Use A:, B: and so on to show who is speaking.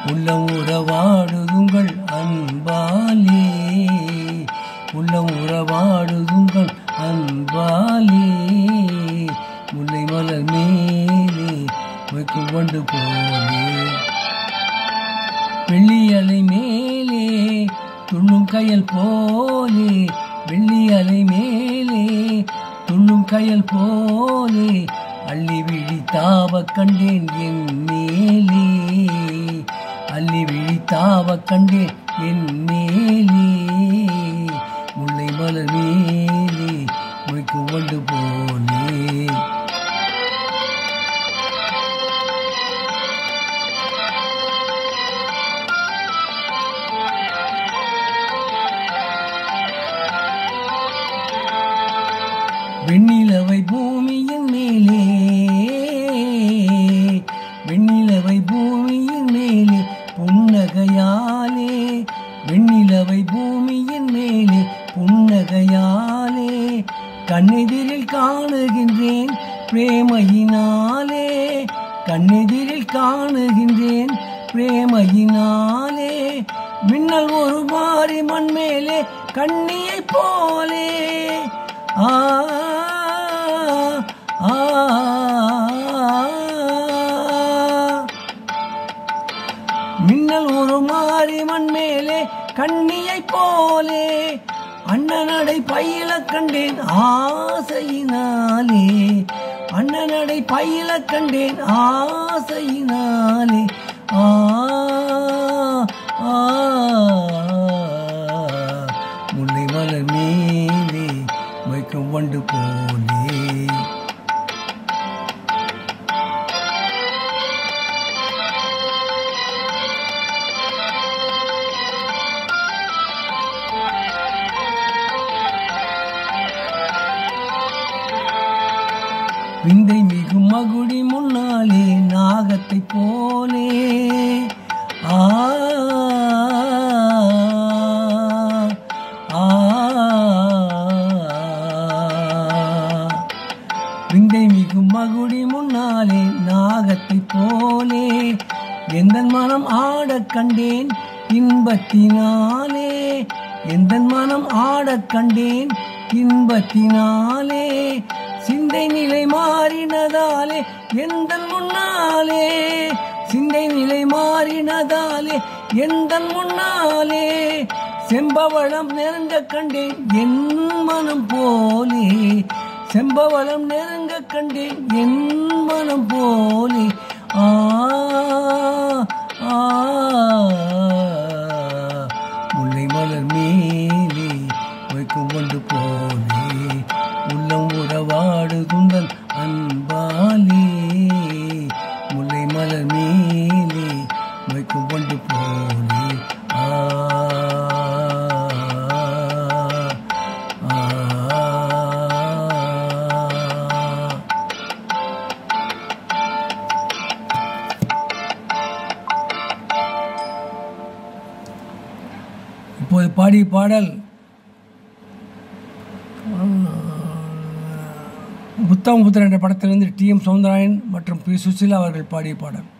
A: உள்ளம் உறவாடுதுங்கள் அன்பாலே உள்ளம் உறவாடுதுங்கள் அன்பாலே முல்லை மலர் மேலே வைக்கும் வண்டு போலே வெள்ளி அலை மேலே துண்ணும் கயல் போலே வெள்ளி அலை மேலே துண்ணும் கயல் போலே அள்ளி விழி தாவ கண்டேன் என் மேலே அள்ளி விழி தாவ கண்டேன் என் மேலே முல்லை மலர் மேலே மொய்க்கும் வண்டு போலே வெண்ணிலவை பூமியின் மேலே வெண்ணிலவை பூமியின் மேலே புன்னகையாலே வெண்ணிலவை பூமியின் மேலே புன்னகையாலே கண்ணெதிரில் காணுகின்றேன் பிரேமையினாலே கண்ணெதிரில் காணுகின்றேன் பிரேமையினாலே மின்னல் ஒரு மாறி மண் மேலே கண்ணியை போலே ஆ ஆ மின்னல் ஒரு மாறி மண் மேலே கண்ணியை போலே அண்ணனடை பயில கண்டேன் ஆசையினாலே அண்ணனடை பயில கண்டேன் ஆசையினாலே ஆ ஆ முல்லை மலர் மேலே வைக்கும் வண்டு போலே விந்தை மிகு மகுடி முன்னாலே நாகத்தை போலே ஆ ஆ விந்தை மிகு மகுடி முன்னாலே நாகத்தை போலே எந்த மனம் ஆடக் கண்டேன் இன்பத்தினாலே எந்த மனம் ஆடக் கண்டேன் இன்பத்தினாலே சிந்தை நிலை மாறினதாலே எந்த முன்னாலே சிந்தை நிலை மாறினதாலே எந்த முன்னாலே செம்பவளம் நெருங்க கண்டேன் என் மனம் போலே செம்பவளம் நெருங்க கண்டேன் என் மனம் போலே ஆ ஆ முல்லை மலர் மேலே வைக்கும் கொண்டு போலே உள்ளம் உறவாடு துந்தன் அன்பாலே முல்லை மலர் மேலே வைக்கும் கொண்டு போலே ஆ ஆ இப்போது பாடிய பாடல் புத்தம் புத்திரன் என்ற படத்திலிருந்து டி எம் சௌந்தராயன் மற்றும் பி சுசிலா அவர்கள் பாடிய பாடல்